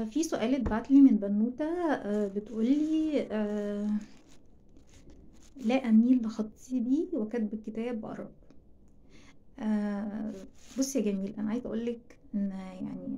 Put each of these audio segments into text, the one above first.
آه في سؤال اتبعت لي من بنوتة آه بتقول لي آه لا أميل لخطيبي وكتب الكتاب أقرب آه بصي يا جميل أنا عايزة أقولك إن يعني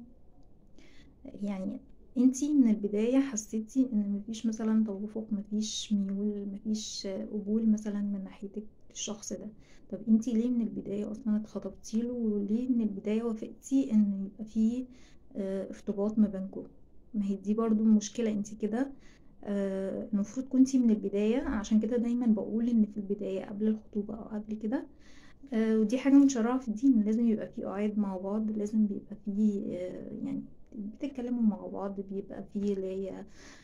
يعني انتي من البداية حسيتي ان مفيش مثلا توافق مفيش ميول مفيش قبول مثلا من ناحيتك للشخص ده طب انتي ليه من البداية اصلا اتخطبتي له وليه من البداية وافقتي ان يبقى فيه اه ارتباط ما بينكم ما هي دي برضو مشكلة انتي كده اه المفروض كنتي من البداية عشان كده دايما بقول ان في البداية قبل الخطوبة او قبل كده اه ودي حاجة متشرعة في الدين لازم يبقى فيه قعاد مع بعض لازم بيبقى فيه يعني بتتكلموا مع بعض بيبقى فيه اللي هي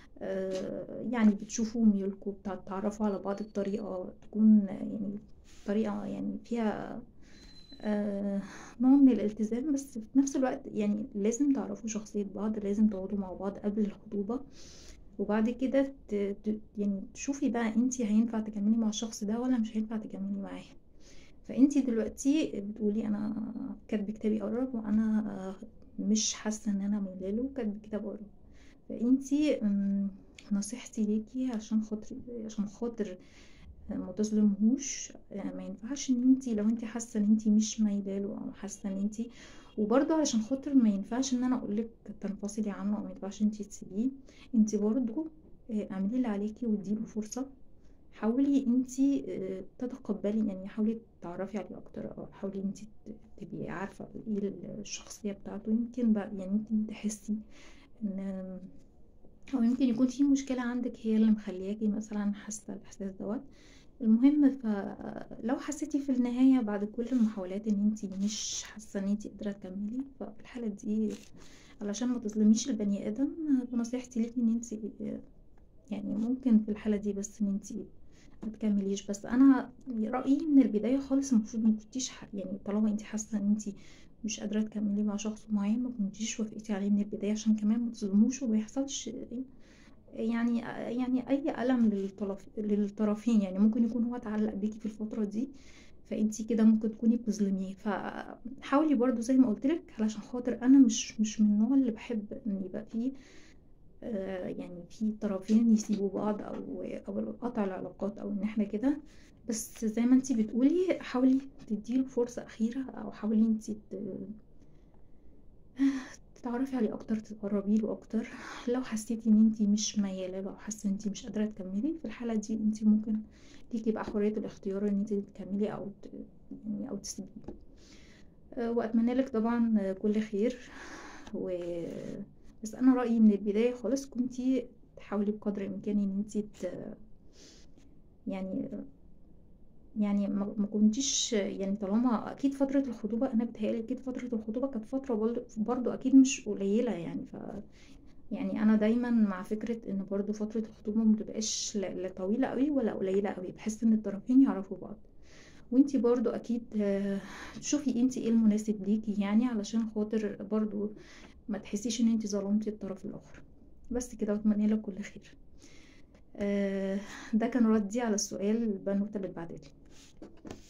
يعني بتشوفوا ميولكم بتتعرفوا على بعض بطريقة تكون يعني طريقة يعني فيها نوع من الالتزام بس في نفس الوقت يعني لازم تعرفوا شخصية بعض لازم تقعدوا مع بعض قبل الخطوبة وبعد كده يعني تشوفي بقى انتي هينفع تكملي مع الشخص ده ولا مش هينفع تكملي معاه فانتي دلوقتي بتقولي انا كاتبه كتابي قرب وانا مش حاسه ان انا ميلاله كاتبه كتاب قرب فانتي نصيحتي ليكي عشان خاطر عشان خاطر ما تظلمهوش يعني ما ينفعش ان انتي لو انتي حاسه ان انتي مش مايلاله او حاسه ان انتي وبرضه علشان خاطر ما ينفعش ان انا اقولك تنفصلي عنه او ما ينفعش انتي تسيبيه انتي برضه اعملي اللي عليكي واديله فرصه حاولي انتي تتقبلي يعني حاولي تعرفي عليه اكتر او حاولي انتي تبقي عارفه ايه الشخصيه بتاعته يمكن بقى يعني يمكن تحسي ان او يمكن يكون في مشكله عندك هي اللي مخلياكي مثلا حاسه الاحساس دوت المهم فلو حسيتي في النهايه بعد كل المحاولات ان انتي مش حاسه ان انتي قادره تكملي ففي الحاله دي علشان ما تظلميش البني ادم فنصيحتي ليكي ان انتي يعني ممكن في الحاله دي بس ان انتي ما تكمليش بس انا رايي من البدايه خالص المفروض ما كنتيش يعني طالما انت حاسه ان انت مش قادره تكملي مع شخص معين ما كنتيش وافقتي عليه من البدايه عشان كمان ما تظلموش وما يحصلش يعني يعني اي الم للطرف للطرفين يعني ممكن يكون هو اتعلق بيكي في الفتره دي فانت كده ممكن تكوني بتظلميه فحاولي برضو زي ما قلت لك علشان خاطر انا مش مش من النوع اللي بحب ان يبقى فيه يعني في طرفين يسيبوا بعض او او قطع العلاقات او ان احنا كده بس زي ما انتي بتقولي حاولي تديله فرصة أخيرة أو حاولي انتي تتعرفي عليه أكتر تقربي له أكتر لو حسيتي ان انتي مش ميالة له أو حاسة ان انتي مش قادرة تكملي في الحالة دي انتي ممكن ليكي بقى حرية الاختيار ان انتي تكملي أو يعني أو تسيبيه وأتمنى لك طبعا كل خير و بس انا رايي من البدايه خالص كنتي تحاولي بقدر الامكان ان انتي ت... يعني يعني ما كنتيش يعني طالما اكيد فتره الخطوبه انا بتهيألي اكيد فتره الخطوبه كانت فتره برضو اكيد مش قليله يعني ف يعني انا دايما مع فكره ان برضو فتره الخطوبه ما تبقاش لا طويله قوي ولا قليله قوي بحس ان الطرفين يعرفوا بعض وانتي برضو اكيد تشوفي انتي ايه المناسب ليكي يعني علشان خاطر برضو ما تحسيش ان انت ظلمتي الطرف الاخر بس كده واتمنى لك كل خير آه ده كان ردي على السؤال البنوته اللي اتبعتلي